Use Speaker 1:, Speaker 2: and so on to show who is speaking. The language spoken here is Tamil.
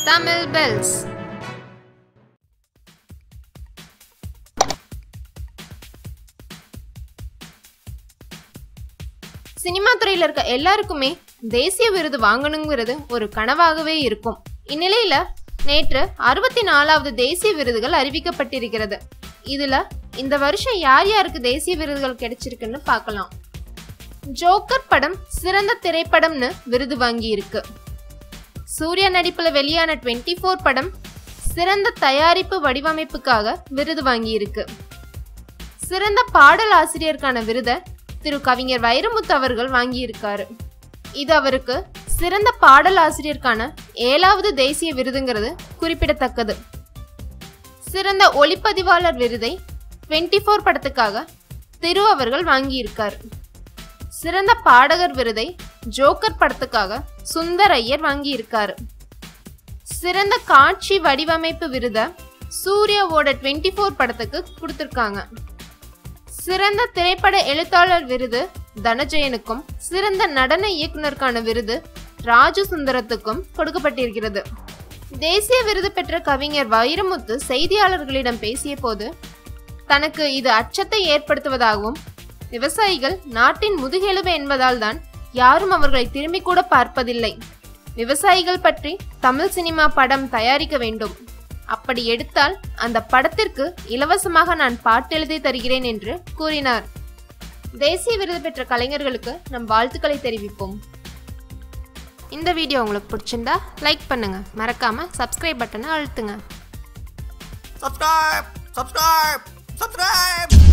Speaker 1: Tamil Bells. சினிமா துறையில இருக்க எல்லாருக்குமே தேசிய விருது வாங்கணுங்கிறது ஒரு கனவாகவே இருக்கும் இந்நிலையில நேற்று அறுபத்தி நாலாவது தேசிய விருதுகள் அறிவிக்கப்பட்டிருக்கிறது இதுல இந்த வருஷம் யார் யாருக்கு தேசிய விருதுகள் கிடைச்சிருக்குன்னு பார்க்கலாம் ஜோக்கர் படம் சிறந்த திரைப்படம்னு விருது வாங்கி இருக்கு சூர்யா நடிப்புல வெளியான 24 ஃபோர் படம் சிறந்த தயாரிப்பு வடிவமைப்புக்காக விருது வாங்கி இருக்கு சிறந்த பாடல் ஆசிரியருக்கான விருதை திரு கவிஞர் வைரமுத்து அவர்கள் வாங்கியிருக்காரு இது அவருக்கு சிறந்த பாடல் ஆசிரியருக்கான ஏழாவது தேசிய விருதுங்கிறது குறிப்பிடத்தக்கது சிறந்த ஒளிப்பதிவாளர் விருதை 24 ஃபோர் படத்துக்காக திரு அவர்கள் வாங்கியிருக்கார் சிறந்த பாடகர் விருதை ஜோக்கர் படத்துக்காக சுந்தர் ஐயர் வாங்கியிருக்காரு சிறந்த காட்சி வடிவமைப்பு விருதை சூர்யாவோட 24 ஃபோர் படத்துக்கு கொடுத்துருக்காங்க சிறந்த திரைப்பட எழுத்தாளர் விருது தனஜயனுக்கும் சிறந்த நடன இயக்குனருக்கான விருது ராஜு சுந்தரத்துக்கும் கொடுக்கப்பட்டிருக்கிறது தேசிய விருது பெற்ற கவிஞர் வைரமுத்து செய்தியாளர்களிடம் பேசிய போது தனக்கு இது அச்சத்தை ஏற்படுத்துவதாகவும் விவசாயிகள் நாட்டின் முதுகெலும்பு என்பதால் தான் யாரும் அவர்களை திரும்பி கூட பார்ப்பதில்லை விவசாயிகள் பற்றி தமிழ் சினிமா படம் தயாரிக்க வேண்டும் அப்படி எடுத்தால் அந்த படத்திற்கு இலவசமாக நான் பாட்டெழுதி தருகிறேன் என்று கூறினார் தேசிய விருது பெற்ற கலைஞர்களுக்கு நம் வாழ்த்துக்களை தெரிவிப்போம் இந்த வீடியோ உங்களுக்கு பிடிச்சிருந்தா லைக் பண்ணுங்க மறக்காம சப்ஸ்கிரைப் பட்டனை அழுத்துங்க
Speaker 2: subscribe, subscribe, subscribe.